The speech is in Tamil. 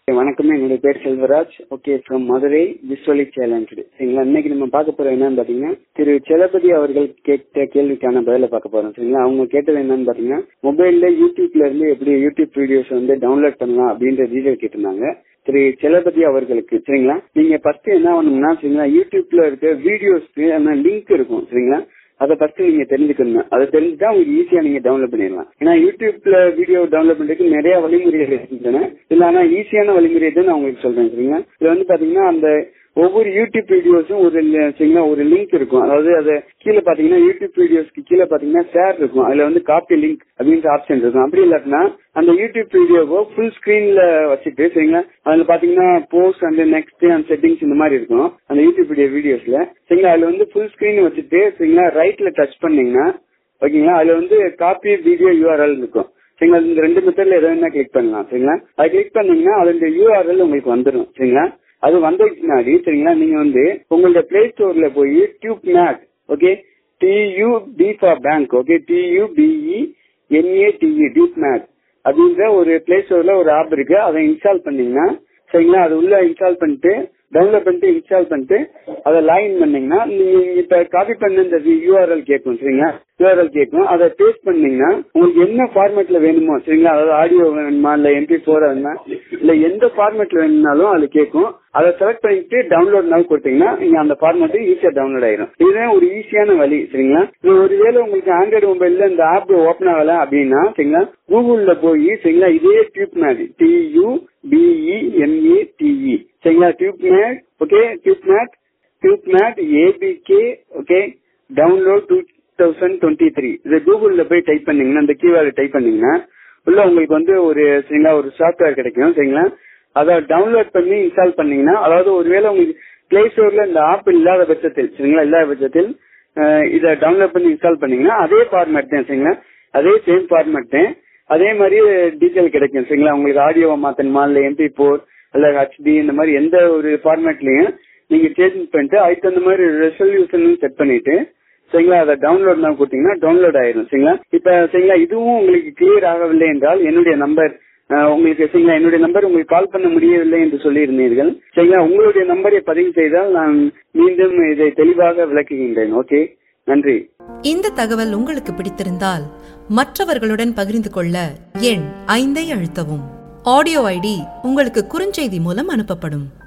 வணக்கம் என்னுடைய பேர் செல்வராஜ் ஓகே ஃப்ரம் மதுரை விஸ்வலி சேலஞ்சு சரிங்களா இன்னைக்கு நம்ம பார்க்க போறது என்னன்னு பாத்தீங்கன்னா திரு செலபதி அவர்கள் கேட்ட கேள்விக்கான பதில பார்க்க போறோம் சரிங்களா அவங்க கேட்டது என்னன்னு பாத்தீங்கன்னா மொபைல்ல யூடியூப்ல இருந்து எப்படி யூடியூப் வீடியோஸ் வந்து டவுன்லோட் பண்ணலாம் அப்படின்ற டீடைல் கேட்டிருந்தாங்க திரு செலபதி அவர்களுக்கு சரிங்களா நீங்க ஃபர்ஸ்ட் என்ன பண்ணணும்னா சரிங்களா யூடியூப்ல இருக்க வீடியோஸ்க்கு லிங்க் இருக்கும் சரிங்களா அதை ஃபர்ஸ்ட் நீங்க தெரிஞ்சுக்கணும் அதை தெரிஞ்சுட்டா உங்களுக்கு ஈஸியா நீங்க டவுன்லோட் பண்ணிடலாம் ஏன்னா யூடியூப்ல வீடியோ டவுன்லோட் பண்றதுக்கு நிறைய வழிமுறைகள் இருக்கின்றன இல்ல ஆனா ஈஸியான வழிமுறை தான் நான் உங்களுக்கு சொல்றேன் சரிங்களா இது வந்து பாத்தீங்கன்னா அந்த ஒவ்வொரு யூடியூப் வீடியோஸும் ஒரு சரிங்களா ஒரு லிங்க் இருக்கும் அதாவது அது கீழே பாத்தீங்கன்னா யூடியூப் வீடியோஸ்க்கு கீழே பாத்தீங்கன்னா ஷேர் இருக்கும் அதுல வந்து காப்பி லிங்க் அப்படின்ற ஆப்ஷன் இருக்கும் அப்படி இல்லாட்டினா அந்த யூடியூப் வீடியோவை ஃபுல் ஸ்கிரீன்ல வச்சுட்டு சரிங்களா அதுல பாத்தீங்கன்னா post and next and settings இந்த மாதிரி இருக்கும் அந்த யூடியூப் வீடியோ வீடியோஸ்ல சரிங்களா அதுல வந்து ஃபுல் ஸ்கிரீன் வச்சுட்டு சரிங்களா ரைட்ல டச் பண்ணீங்கன்னா ஓகேங்களா அதுல வந்து காப்பி வீடியோ யூஆர்எல் இருக்கும் சரிங்களா இந்த ரெண்டு மெத்தட்ல எதை வேணா கிளிக் பண்ணலாம் சரிங்களா அது கிளிக் பண்ணீங்கன்னா அதோட யூஆர்எல் உங்களுக்கு வந்துடும் சரிங்களா அது வந்ததுக்கு பின்னாடி சரிங்களா நீங்க வந்து உங்களோட பிளே ஸ்டோர்ல போய் tube mate okay T U B for bank okay T U B E M A T E tube mate அப்படின்ற ஒரு பிளே ஸ்டோர்ல ஒரு ஆப் இருக்கு அதை இன்ஸ்டால் பண்ணீங்கன்னா சரிங்களா அது உள்ள இன்ஸ்டால் பண்ணிட்டு டவுன்லோட் பண்ணிட்டு இன்ஸ்டால் பண்ணிட்டு அதை லாகின் பண்ணீங்கன்னா நீங்க இப்ப காப்பி பண்ண இந்த யூஆர்எல் கேட்கும் சரிங்களா யூஆர்எல் கேட்கும் அதை பேஸ்ட் பண்ணீங்கன்னா உங்களுக்கு என்ன ஃபார்மேட்ல வேணுமோ சரிங்களா அதாவது ஆடியோ வேணுமா இல்ல எம்பி போர் வேணுமா இல்ல எந்த ஃபார்மேட்ல வேணும்னாலும் அது கேட்கும் அதை செலக்ட் பண்ணிட்டு டவுன்லோட்னாலும் கொடுத்தீங்கன்னா நீங்க அந்த ஃபார்மேட் ஈஸியா டவுன்லோட் ஆயிரும் இதுதான் ஒரு ஈஸியான வழி சரிங்களா நீங்க ஒருவேளை உங்களுக்கு ஆண்ட்ராய்டு மொபைல்ல இந்த ஆப் ஓபன் ஆகல அப்படின்னா சரிங்களா கூகுள்ல போய் சரிங்களா இதே tube mate T U B E M A T E சரிங்களா tube mate okay tube mate tube mate APK okay download two thousand twenty three இது கூகுள்ல போய் டைப் பண்ணீங்கன்னா இந்த கீவேர்டு டைப் பண்ணீங்கன்னா உள்ள உங்களுக்கு வந்து ஒரு சரிங்களா ஒரு சாஃப்ட்வேர் கிடைக்கும் சரிங்களா அதை டவுன்லோட் பண்ணி இன்ஸ்டால் பண்ணீங்கன்னா அதாவது ஒருவேளை உங்களுக்கு பிளே ஸ்டோர்ல இந்த ஆப் இல்லாத பட்சத்தில் சரிங்களா இல்லாத பட்சத்தில் இதை டவுன்லோட் பண்ணி இன்ஸ்டால் பண்ணீங்கன்னா அதே ஃபார்மேட் தான் சரிங்களா அதே சேம் ஃபார்மேட் தான் அதே மாதிரி டீட்டெயில் கிடைக்கும் சரிங்களா உங்களுக்கு ஆடியோவை மாத்தணுமா இல்ல எம்பி போர் இல்ல ஹெச்டி இந்த மாதிரி எந்த ஒரு ஃபார்மேட்லயும் நீங்க சேஞ்ச் பண்ணிட்டு அதுக்கு தகுந்த மாதிரி ரெசல்யூஷன் செட் பண்ணிட்டு சரிங்களா அதை டவுன்லோட் தான் கொடுத்தீங்கன்னா டவுன்லோட் ஆயிரும் சரிங்களா இப்ப சரிங்களா இதுவும் உங்களுக்கு கிளியர் ஆகவில்லை என்றால் என்னுடைய நம்பர் உங்களுக்கு சரிங்களா என்னுடைய நம்பர் உங்களுக்கு கால் பண்ண முடியவில்லை என்று சொல்லியிருந்தீர்கள் சரிங்களா உங்களுடைய நம்பரை பதிவு செய்தால் நான் மீண்டும் இதை தெளிவாக விளக்குகின்றேன் ஓகே நன்றி இந்த தகவல் உங்களுக்கு பிடித்திருந்தால் மற்றவர்களுடன் பகிர்ந்து கொள்ள எண் ஐந்தை அழுத்தவும் ஆடியோ ஐடி உங்களுக்கு குறுஞ்செய்தி மூலம் அனுப்பப்படும்